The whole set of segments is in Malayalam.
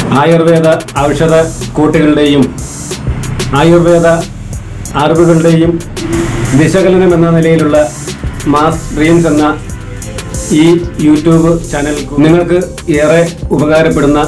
ആയുർവേദ ഔഷധ കൂട്ടുകളുടെയും ആയുർവേദ അറിവുകളുടെയും വിശകലനം എന്ന നിലയിലുള്ള മാസ് ഡ്രീംസ് എന്ന ഈ യൂട്യൂബ് ചാനൽ നിങ്ങൾക്ക് ഏറെ ഉപകാരപ്പെടുന്ന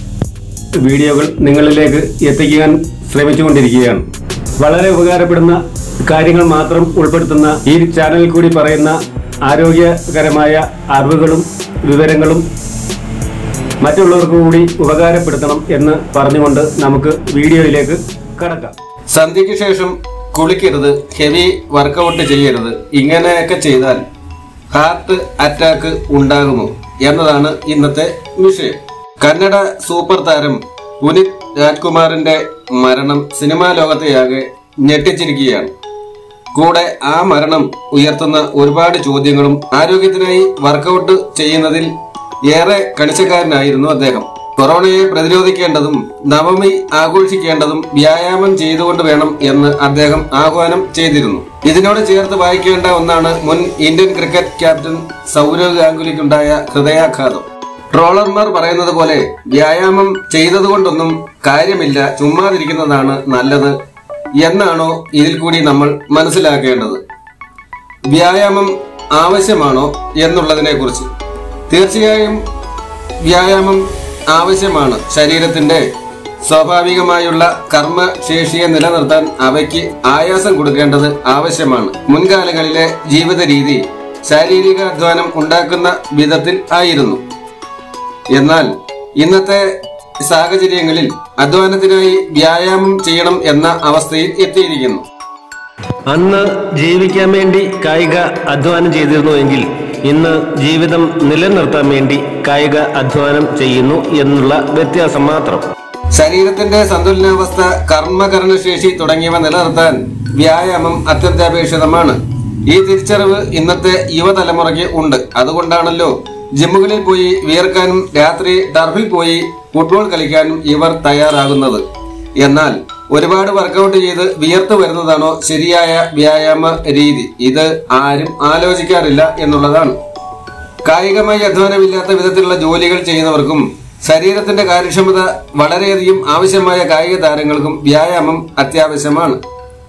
വീഡിയോകൾ നിങ്ങളിലേക്ക് എത്തിക്കാൻ ശ്രമിച്ചുകൊണ്ടിരിക്കുകയാണ് വളരെ ഉപകാരപ്പെടുന്ന കാര്യങ്ങൾ മാത്രം ഉൾപ്പെടുത്തുന്ന ഈ ചാനലിൽ കൂടി പറയുന്ന ആരോഗ്യകരമായ അറിവുകളും വിവരങ്ങളും മറ്റുള്ളവർക്ക് കൂടി ഉപകാരപ്പെടുത്തണം എന്ന് പറഞ്ഞുകൊണ്ട് നമുക്ക് വീഡിയോയിലേക്ക് കടക്കാം സന്ധ്യയ്ക്ക് ശേഷം കുളിക്കരുത് ഹെവി വർക്കൗട്ട് ചെയ്യരുത് ഇങ്ങനെയൊക്കെ ചെയ്താൽ ഹാർട്ട് അറ്റാക്ക് ഉണ്ടാകുമോ എന്നതാണ് ഇന്നത്തെ വിഷയം കന്നഡ സൂപ്പർ താരം പുനിത് രാജ്കുമാറിന്റെ മരണം സിനിമാ ലോകത്തെയാകെ ഞെട്ടിച്ചിരിക്കുകയാണ് കൂടെ ആ മരണം ഉയർത്തുന്ന ഒരുപാട് ചോദ്യങ്ങളും ആരോഗ്യത്തിനായി വർക്കൗട്ട് ചെയ്യുന്നതിൽ ഏറെ കണിച്ചക്കാരനായിരുന്നു അദ്ദേഹം കൊറോണയെ പ്രതിരോധിക്കേണ്ടതും നവമി ആഘോഷിക്കേണ്ടതും വ്യായാമം ചെയ്തുകൊണ്ട് വേണം എന്ന് അദ്ദേഹം ആഹ്വാനം ചെയ്തിരുന്നു ഇതിനോട് ചേർത്ത് വായിക്കേണ്ട ഒന്നാണ് മുൻ ഇന്ത്യൻ ക്രിക്കറ്റ് ക്യാപ്റ്റൻ സൗരവ് ഗാംഗുലിക്കുണ്ടായ ഹൃദയാഘാതം ട്രോളർമാർ പറയുന്നത് പോലെ വ്യായാമം ചെയ്തതുകൊണ്ടൊന്നും കാര്യമില്ല ചുമ്മാതിരിക്കുന്നതാണ് നല്ലത് എന്നാണോ ഇതിൽ കൂടി നമ്മൾ മനസ്സിലാക്കേണ്ടത് വ്യായാമം ആവശ്യമാണോ എന്നുള്ളതിനെ കുറിച്ച് തീർച്ചയായും വ്യായാമം ആവശ്യമാണ് ശരീരത്തിന്റെ സ്വാഭാവികമായുള്ള കർമ്മശേഷിയെ നിലനിർത്താൻ അവയ്ക്ക് ആയാസം കൊടുക്കേണ്ടത് ആവശ്യമാണ് മുൻകാലങ്ങളിലെ ജീവിത രീതി ശാരീരിക അധ്വാനം ഉണ്ടാക്കുന്ന വിധത്തിൽ ആയിരുന്നു എന്നാൽ ഇന്നത്തെ സാഹചര്യങ്ങളിൽ അധ്വാനത്തിനായി വ്യായാമം ചെയ്യണം എന്ന അവസ്ഥയിൽ എത്തിയിരിക്കുന്നു അന്ന് ജീവിക്കാൻ വേണ്ടി കായിക അധ്വാനം ചെയ്തിരുന്നു എങ്കിൽ ഇന്ന് ജീവിതം നിലനിർത്താൻ വേണ്ടി കായിക അധ്വാനം ചെയ്യുന്നു എന്നുള്ള വ്യത്യാസം മാത്രം ശരീരത്തിന്റെ സന്തുലനാവസ്ഥ കർമ്മകരണശേഷി തുടങ്ങിയവ നിലനിർത്താൻ വ്യായാമം അത്യന്താപേക്ഷിതമാണ് ഈ തിരിച്ചറിവ് ഇന്നത്തെ യുവതലമുറയ്ക്ക് ഉണ്ട് അതുകൊണ്ടാണല്ലോ ജിമ്മുകളിൽ പോയി വിയർക്കാനും രാത്രി ടർഫിൽ പോയി ഫുട്ബോൾ കളിക്കാനും ഇവർ തയ്യാറാകുന്നത് എന്നാൽ ഒരുപാട് വർക്കൗട്ട് ചെയ്ത് വിയർത്ത് വരുന്നതാണോ ശരിയായ വ്യായാമ രീതി ഇത് ആരും ആലോചിക്കാറില്ല എന്നുള്ളതാണ് കായികമായി അധ്വാനമില്ലാത്ത വിധത്തിലുള്ള ജോലികൾ ചെയ്യുന്നവർക്കും ശരീരത്തിന്റെ കാര്യക്ഷമത വളരെയധികം ആവശ്യമായ കായിക താരങ്ങൾക്കും വ്യായാമം അത്യാവശ്യമാണ്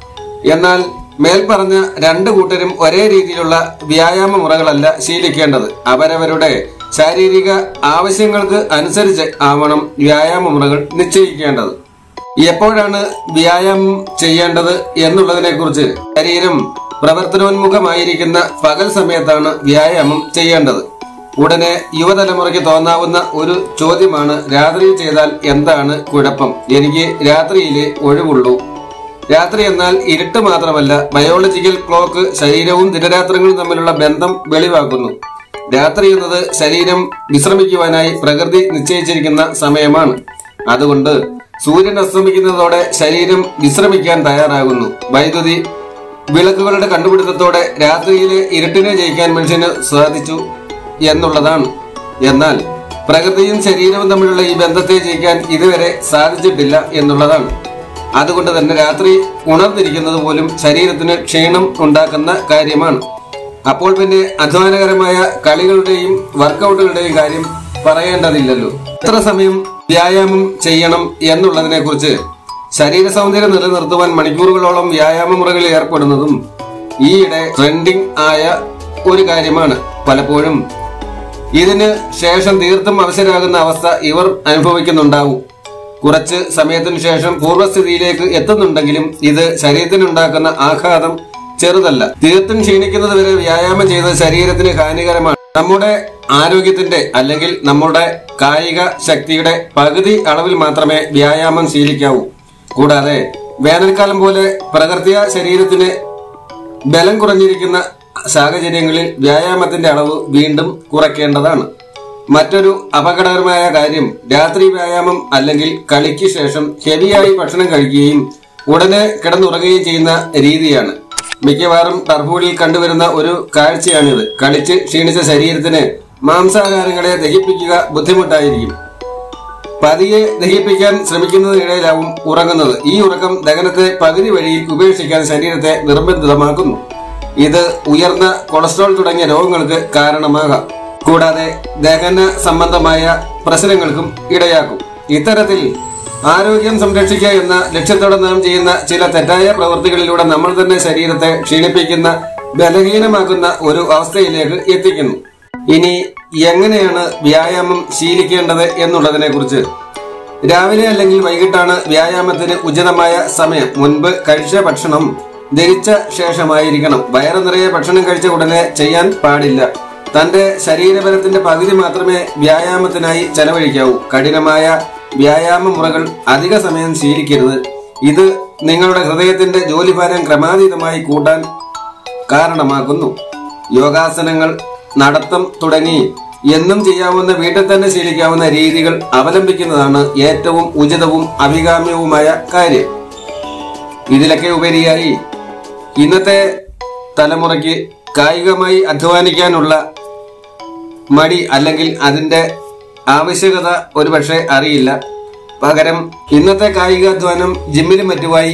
എന്നാൽ മേൽപ്പറഞ്ഞ രണ്ട് കൂട്ടരും ഒരേ രീതിയിലുള്ള വ്യായാമ മുറകളല്ല ശീലിക്കേണ്ടത് അവരവരുടെ ശാരീരിക ആവശ്യങ്ങൾക്ക് അനുസരിച്ച് ആവണം വ്യായാമ മുറകൾ നിശ്ചയിക്കേണ്ടത് എപ്പോഴാണ് വ്യായാമം ചെയ്യേണ്ടത് എന്നുള്ളതിനെ കുറിച്ച് ശരീരം പ്രവർത്തനോന്മുഖമായിരിക്കുന്ന പകൽ സമയത്താണ് വ്യായാമം ചെയ്യേണ്ടത് ഉടനെ യുവതലമുറയ്ക്ക് തോന്നാവുന്ന ഒരു ചോദ്യമാണ് രാത്രിയിൽ ചെയ്താൽ എന്താണ് കുഴപ്പം എനിക്ക് രാത്രിയിലെ ഒഴിവുള്ളൂ രാത്രി എന്നാൽ ഇരുട്ട് മാത്രമല്ല ബയോളജിക്കൽ ക്ലോക്ക് ശരീരവും ദിനരാത്രങ്ങളും തമ്മിലുള്ള ബന്ധം വെളിവാക്കുന്നു രാത്രി എന്നത് ശരീരം വിശ്രമിക്കുവാനായി പ്രകൃതി നിശ്ചയിച്ചിരിക്കുന്ന സമയമാണ് അതുകൊണ്ട് സൂര്യൻ അസ്തമിക്കുന്നതോടെ ശരീരം വിശ്രമിക്കാൻ തയ്യാറാകുന്നു വൈദ്യുതി വിളക്കുകളുടെ കണ്ടുപിടുത്തത്തോടെ രാത്രിയിലെ ഇരുട്ടിനെ ജയിക്കാൻ മനുഷ്യന് സാധിച്ചു എന്നുള്ളതാണ് എന്നാൽ പ്രകൃതിയും ശരീരവും തമ്മിലുള്ള ഈ ബന്ധത്തെ ജയിക്കാൻ ഇതുവരെ സാധിച്ചിട്ടില്ല എന്നുള്ളതാണ് അതുകൊണ്ട് തന്നെ രാത്രി ഉണർന്നിരിക്കുന്നത് പോലും ശരീരത്തിന് ക്ഷീണം ഉണ്ടാക്കുന്ന കാര്യമാണ് അപ്പോൾ പിന്നെ അധ്വാനകരമായ കളികളുടെയും വർക്കൗട്ടുകളുടെയും കാര്യം പറയേണ്ടതില്ലല്ലോ എത്ര സമയം വ്യായാമം ചെയ്യണം എന്നുള്ളതിനെ കുറിച്ച് ശരീര സൗന്ദര്യം നിലനിർത്തുവാൻ മണിക്കൂറുകളോളം വ്യായാമ മുറകളിൽ ഏർപ്പെടുന്നതും ഈയിടെ ട്രെൻഡിങ് ആയ ഒരു കാര്യമാണ് പലപ്പോഴും ഇതിന് ശേഷം തീർത്തും അവശരാകുന്ന അവസ്ഥ ഇവർ അനുഭവിക്കുന്നുണ്ടാവും കുറച്ച് സമയത്തിന് ശേഷം പൂർവ്വസ്ഥിതിയിലേക്ക് എത്തുന്നുണ്ടെങ്കിലും ഇത് ശരീരത്തിനുണ്ടാക്കുന്ന ആഘാതം ചെറുതല്ല തീർത്തും ക്ഷീണിക്കുന്നത് വരെ വ്യായാമം ചെയ്തത് ശരീരത്തിന് ഹാനികരമാണ് നമ്മുടെ ആരോഗ്യത്തിന്റെ അല്ലെങ്കിൽ നമ്മുടെ കായിക ശക്തിയുടെ പകുതി അളവിൽ മാത്രമേ വ്യായാമം ശീലിക്കാവൂ കൂടാതെ വേനൽക്കാലം പോലെ പ്രകൃതിയ ശരീരത്തിന് ബലം കുറഞ്ഞിരിക്കുന്ന സാഹചര്യങ്ങളിൽ വ്യായാമത്തിന്റെ അളവ് വീണ്ടും കുറയ്ക്കേണ്ടതാണ് മറ്റൊരു അപകടകരമായ കാര്യം രാത്രി വ്യായാമം അല്ലെങ്കിൽ കളിക്ക് ശേഷം ഹെവിയായി ഭക്ഷണം കഴിക്കുകയും ഉടനെ കിടന്നുറങ്ങുകയും ചെയ്യുന്ന രീതിയാണ് മിക്കവാറും ടർഫുകളിൽ കണ്ടുവരുന്ന ഒരു കാഴ്ചയാണിത് കളിച്ച് ക്ഷീണിച്ച ശരീരത്തിന് മാംസാഹാരങ്ങളെ ദഹിപ്പിക്കുക ബുദ്ധിമുട്ടായിരിക്കും പതിയെ ദഹിപ്പിക്കാൻ ശ്രമിക്കുന്നതിനിടയിലാവും ഉറങ്ങുന്നത് ഈ ഉറക്കം ദഹനത്തെ പകുതി വഴിയിൽ ഉപേക്ഷിക്കാൻ ശരീരത്തെ നിർബന്ധിതമാക്കുന്നു ഇത് ഉയർന്ന കൊളസ്ട്രോൾ തുടങ്ങിയ രോഗങ്ങൾക്ക് കാരണമാകാം കൂടാതെ ദഹന സംബന്ധമായ പ്രശ്നങ്ങൾക്കും ഇടയാക്കും ഇത്തരത്തിൽ ആരോഗ്യം സംരക്ഷിക്കുക എന്ന ലക്ഷ്യത്തോടെ നാം ചെയ്യുന്ന ചില തെറ്റായ പ്രവൃത്തികളിലൂടെ നമ്മൾ തന്നെ ശരീരത്തെ ക്ഷീണിപ്പിക്കുന്ന ബലഹീനമാക്കുന്ന ഒരു അവസ്ഥയിലേക്ക് എത്തിക്കുന്നു ഇനി എങ്ങനെയാണ് വ്യായാമം ശീലിക്കേണ്ടത് എന്നുള്ളതിനെ കുറിച്ച് രാവിലെ അല്ലെങ്കിൽ വൈകിട്ടാണ് വ്യായാമത്തിന് ഉചിതമായ സമയം മുൻപ് കഴിച്ച ഭക്ഷണം ധരിച്ച ശേഷമായിരിക്കണം വയറ് നിറയെ ഭക്ഷണം കഴിച്ച ഉടനെ ചെയ്യാൻ പാടില്ല തന്റെ ശരീരബലത്തിന്റെ പകുതി മാത്രമേ വ്യായാമത്തിനായി ചെലവഴിക്കാവൂ കഠിനമായ വ്യായാമ മുറകൾ അധിക സമയം ശീലിക്കരുത് ഇത് നിങ്ങളുടെ ഹൃദയത്തിന്റെ ജോലിഭാരം ക്രമാതീതമായി കൂട്ടാൻ കാരണമാക്കുന്നു യോഗാസനങ്ങൾ നടത്തം തുടങ്ങി എന്നും ചെയ്യാവുന്ന വീട്ടിൽ തന്നെ ശീലിക്കാവുന്ന രീതികൾ അവലംബിക്കുന്നതാണ് ഏറ്റവും ഉചിതവും അഭികാമ്യവുമായ കാര്യം ഇതിലൊക്കെ ഉപരിയായി ഇന്നത്തെ തലമുറയ്ക്ക് കായികമായി അധ്വാനിക്കാനുള്ള മടി അല്ലെങ്കിൽ അതിന്റെ ആവശ്യകത ഒരുപക്ഷെ അറിയില്ല പകരം ഇന്നത്തെ കായികാധ്വാനം ജിമ്മിലും മറ്റുമായി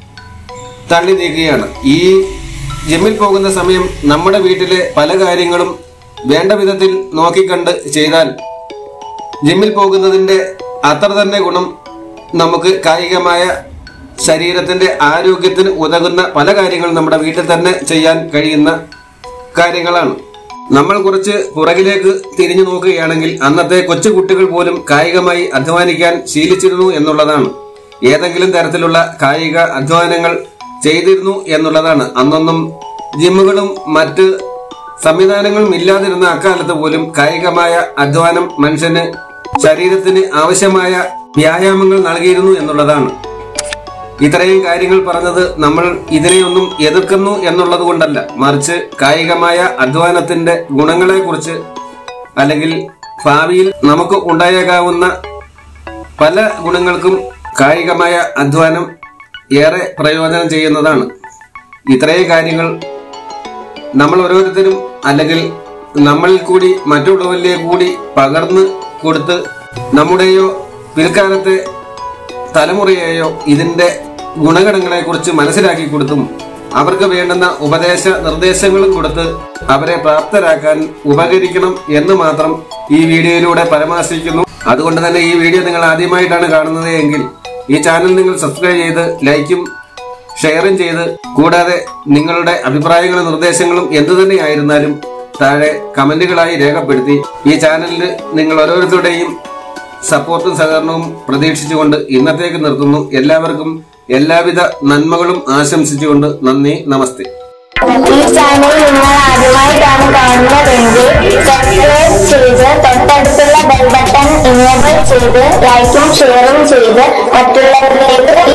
തള്ളി നീക്കുകയാണ് ഈ ജിമ്മിൽ പോകുന്ന സമയം നമ്മുടെ വീട്ടിലെ പല കാര്യങ്ങളും വേണ്ട വിധത്തിൽ നോക്കിക്കണ്ട് ചെയ്താൽ ജിമ്മിൽ പോകുന്നതിന്റെ അത്ര തന്നെ ഗുണം നമുക്ക് കായികമായ ശരീരത്തിന്റെ ആരോഗ്യത്തിന് ഉതകുന്ന പല കാര്യങ്ങളും നമ്മുടെ വീട്ടിൽ തന്നെ ചെയ്യാൻ കഴിയുന്ന കാര്യങ്ങളാണ് നമ്മൾ കുറച്ച് പുറകിലേക്ക് തിരിഞ്ഞു നോക്കുകയാണെങ്കിൽ അന്നത്തെ കൊച്ചു കുട്ടികൾ പോലും കായികമായി അധ്വാനിക്കാൻ ശീലിച്ചിരുന്നു എന്നുള്ളതാണ് ഏതെങ്കിലും തരത്തിലുള്ള കായിക അധ്വാനങ്ങൾ ചെയ്തിരുന്നു എന്നുള്ളതാണ് അന്നൊന്നും ജിമ്മുകളും മറ്റ് സംവിധാനങ്ങളും ഇല്ലാതിരുന്ന അക്കാലത്ത് പോലും കായികമായ അധ്വാനം മനുഷ്യന് ശരീരത്തിന് ആവശ്യമായ വ്യായാമങ്ങൾ നൽകിയിരുന്നു എന്നുള്ളതാണ് ഇത്രയും കാര്യങ്ങൾ പറഞ്ഞത് നമ്മൾ ഇതിനെയൊന്നും എതിർക്കുന്നു എന്നുള്ളത് കൊണ്ടല്ല മറിച്ച് കായികമായ അധ്വാനത്തിന്റെ ഗുണങ്ങളെ കുറിച്ച് അല്ലെങ്കിൽ ഭാവിയിൽ നമുക്ക് ഉണ്ടായേക്കാവുന്ന പല ഗുണങ്ങൾക്കും കായികമായ അധ്വാനം ഏറെ പ്രയോജനം ചെയ്യുന്നതാണ് ഇത്രയും കാര്യങ്ങൾ നമ്മൾ ഓരോരുത്തരും അല്ലെങ്കിൽ നമ്മളിൽ കൂടി മറ്റുള്ളവരിലേക്ക് കൂടി പകർന്ന് കൊടുത്ത് നമ്മുടെയോ പിൽക്കാലത്തെ തലമുറയെയോ ഇതിന്റെ ഗുണഗണങ്ങളെ കുറിച്ച് മനസ്സിലാക്കി കൊടുത്തും അവർക്ക് വേണ്ടുന്ന ഉപദേശ നിർദ്ദേശങ്ങളും കൊടുത്ത് അവരെ പ്രാപ്തരാക്കാൻ ഉപകരിക്കണം എന്ന് മാത്രം ഈ വീഡിയോയിലൂടെ പരാമർശിക്കുന്നു അതുകൊണ്ട് തന്നെ ഈ വീഡിയോ നിങ്ങൾ ആദ്യമായിട്ടാണ് കാണുന്നത് എങ്കിൽ ഈ ചാനൽ നിങ്ങൾ സബ്സ്ക്രൈബ് ചെയ്ത് ലൈക്കും ഷെയറും ചെയ്ത് കൂടാതെ നിങ്ങളുടെ അഭിപ്രായങ്ങളും നിർദ്ദേശങ്ങളും എന്തു തന്നെയായിരുന്നാലും താഴെ കമന്റുകളായി രേഖപ്പെടുത്തി ഈ ചാനലിൽ നിങ്ങൾ ഓരോരുത്തരുടെയും സപ്പോർട്ടും സഹകരണവും പ്രതീക്ഷിച്ചുകൊണ്ട് ഇന്നത്തേക്ക് നിർത്തുന്നു എല്ലാവർക്കും എല്ലാവിധ നന്മകളും ആശംസിച്ചുകൊണ്ട് നന്ദി നമസ്തേ ഈ ചാനൽ നിങ്ങൾ ആദ്യമായിട്ടാണ് കാണുന്നതെങ്കിൽ സബ്സ്ക്രൈബ് ചെയ്ത് തൊട്ടടുത്തുള്ള ബെൽ ബട്ടൺ ഇനേബിൾ ചെയ്ത് ലൈക്കും ഷെയറും ചെയ്ത് മറ്റുള്ളവരിലേക്ക്